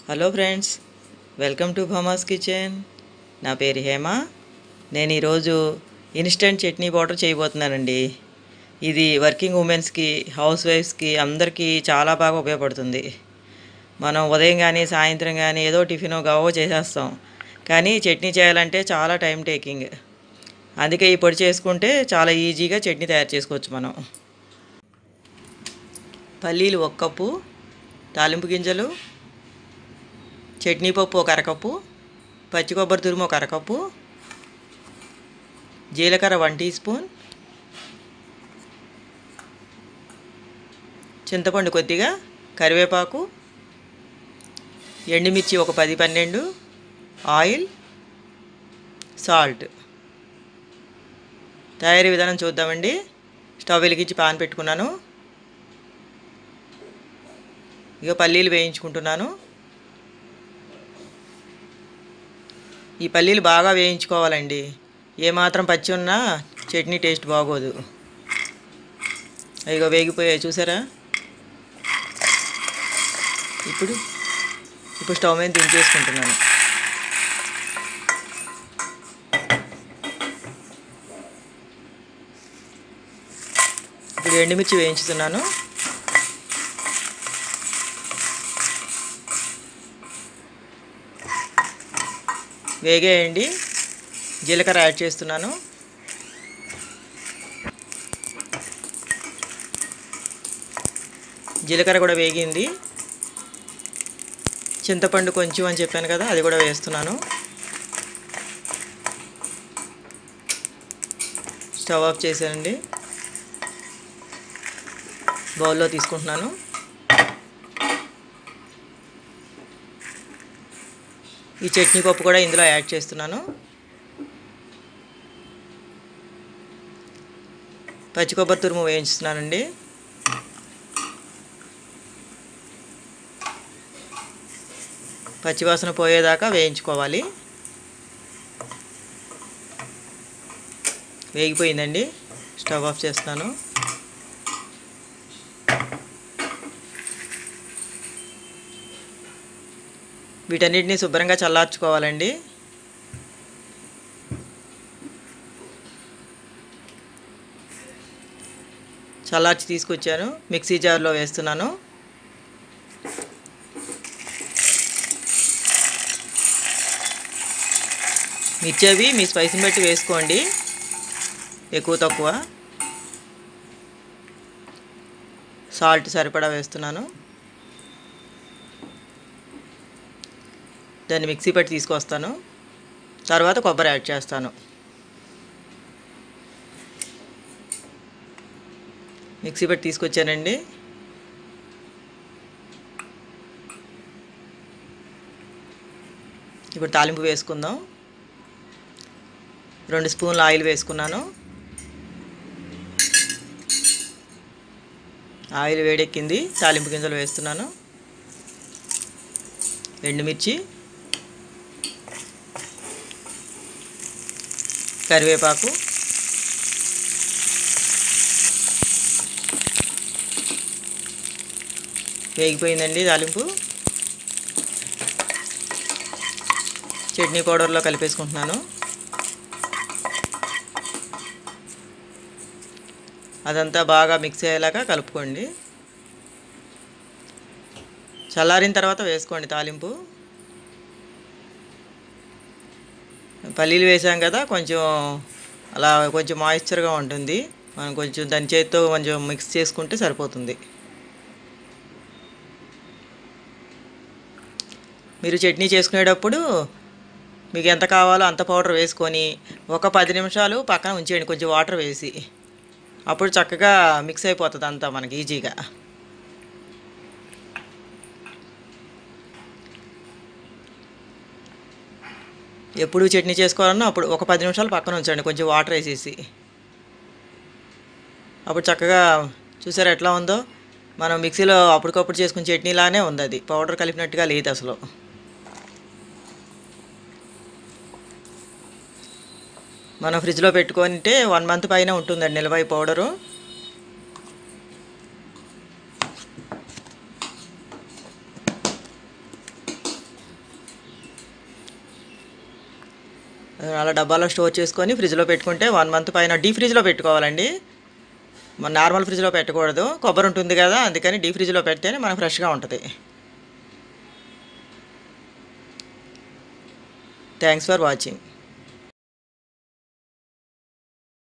hello friends welcome to Bhama's kitchen నా పేరు హేమ నేను ఈరోజు ఇన్స్టెంట్ చట్నీ పౌడర్ చేయబోతున్నానండి ఇది వర్కింగ్ ఉమెన్స్కి హౌస్ వైఫ్స్కి అందరికీ చాలా బాగా ఉపయోగపడుతుంది మనం ఉదయం కానీ సాయంత్రం కానీ ఏదో టిఫిన్ గవో చేసేస్తాం కానీ చట్నీ చేయాలంటే చాలా టైం టేకింగ్ అందుకే ఈ పొడి చేసుకుంటే చాలా ఈజీగా చట్నీ తయారు చేసుకోవచ్చు మనం పల్లీలు ఒక కప్పు తాలింపు గింజలు చట్నీ పప్పు ఒక అరకప్పు పచ్చి కొబ్బరి తురుము ఒక అరకప్పు జీలకర్ర వన్ టీ స్పూన్ చింతపండు కొద్దిగా కరివేపాకు ఎండుమిర్చి ఒక పది పన్నెండు ఆయిల్ సాల్ట్ తయారీ విధానం చూద్దామండి స్టవ్ వెలిగించి పాన్ పెట్టుకున్నాను ఇక పల్లీలు వేయించుకుంటున్నాను ఈ పల్లీలు బాగా వేయించుకోవాలండి ఏమాత్రం పచ్చి ఉన్నా చట్నీ టేస్ట్ బాగోదు ఇక వేగిపోయాయి చూసారా ఇప్పుడు ఇప్పుడు స్టవ్ మీద దించేసుకుంటున్నాను ఇప్పుడు ఎండుమిర్చి వేయించుతున్నాను వేగేయండి జీలకర్ర యాడ్ చేస్తున్నాను జీలకర్ర కూడా వేగింది చింతపండు కొంచెం అని చెప్పాను కదా అది కూడా వేస్తున్నాను స్టవ్ ఆఫ్ చేశానండి బౌల్లో తీసుకుంటున్నాను ఈ చట్నీ పప్పు కూడా ఇందులో యాడ్ చేస్తున్నాను పచ్చి కొబ్బరి తురుము వేయించుతున్నానండి పచ్చివాసన పోయేదాకా వేయించుకోవాలి వేగిపోయిందండి స్టవ్ ఆఫ్ చేస్తున్నాను వీటన్నిటిని శుభ్రంగా చల్లార్చుకోవాలండి చల్లార్చి తీసుకొచ్చాను మిక్సీ జార్లో వేస్తున్నాను మిర్చి అవి మీ స్పైసీని బట్టి వేసుకోండి ఎక్కువ తక్కువ సాల్ట్ సరిపడా వేస్తున్నాను దాన్ని మిక్సీ పెట్టి తీసుకొస్తాను తర్వాత కొబ్బరి యాడ్ చేస్తాను మిక్సీ పెట్టి తీసుకొచ్చానండి ఇప్పుడు తాలింపు వేసుకుందాం రెండు స్పూన్లు ఆయిల్ వేసుకున్నాను ఆయిల్ వేడెక్కింది తాలింపు గింజలు వేస్తున్నాను ఎండుమిర్చి కరివేపాకు వేగిపోయిందండి తాలింపు చట్నీ పౌడర్లో కలిపేసుకుంటున్నాను అదంతా బాగా మిక్స్ అయ్యేలాగా కలుపుకోండి చల్లారిన తర్వాత వేసుకోండి తాలింపు పల్లీలు వేసాం కదా కొంచెం అలా కొంచెం మాయిశ్చర్గా ఉంటుంది మనం కొంచెం దాని చేతితో కొంచెం మిక్స్ చేసుకుంటే సరిపోతుంది మీరు చట్నీ చేసుకునేటప్పుడు మీకు ఎంత కావాలో అంత పౌడర్ వేసుకొని ఒక పది నిమిషాలు పక్కన ఉంచేయండి కొంచెం వాటర్ వేసి అప్పుడు చక్కగా మిక్స్ అయిపోతుంది అంతా మనకి ఈజీగా ఎప్పుడు చట్నీ చేసుకోవాలన్నా అప్పుడు ఒక పది నిమిషాలు పక్కన ఉంచండి కొంచెం వాటర్ వేసేసి అప్పుడు చక్కగా చూసారా ఎట్లా ఉందో మనం మిక్సీలో అప్పటికప్పుడు చేసుకున్న చట్నీలానే ఉంది అది పౌడర్ కలిపినట్టుగా లేదు అసలు మనం ఫ్రిడ్జ్లో పెట్టుకుంటే వన్ మంత్ పైన ఉంటుందండి నిల్వ ఈ పౌడరు అలా డబ్బాలో స్టోర్ చేసుకొని ఫ్రిడ్జ్లో పెట్టుకుంటే వన్ మంత్ పైన డీ ఫ్రిడ్జ్లో పెట్టుకోవాలండి మన నార్మల్ ఫ్రిడ్జ్లో పెట్టకూడదు కొబ్బరి ఉంటుంది కదా అందుకని డీ ఫ్రిడ్జ్లో పెడితేనే మనకు ఫ్రెష్గా ఉంటుంది థ్యాంక్స్ ఫర్ వాచింగ్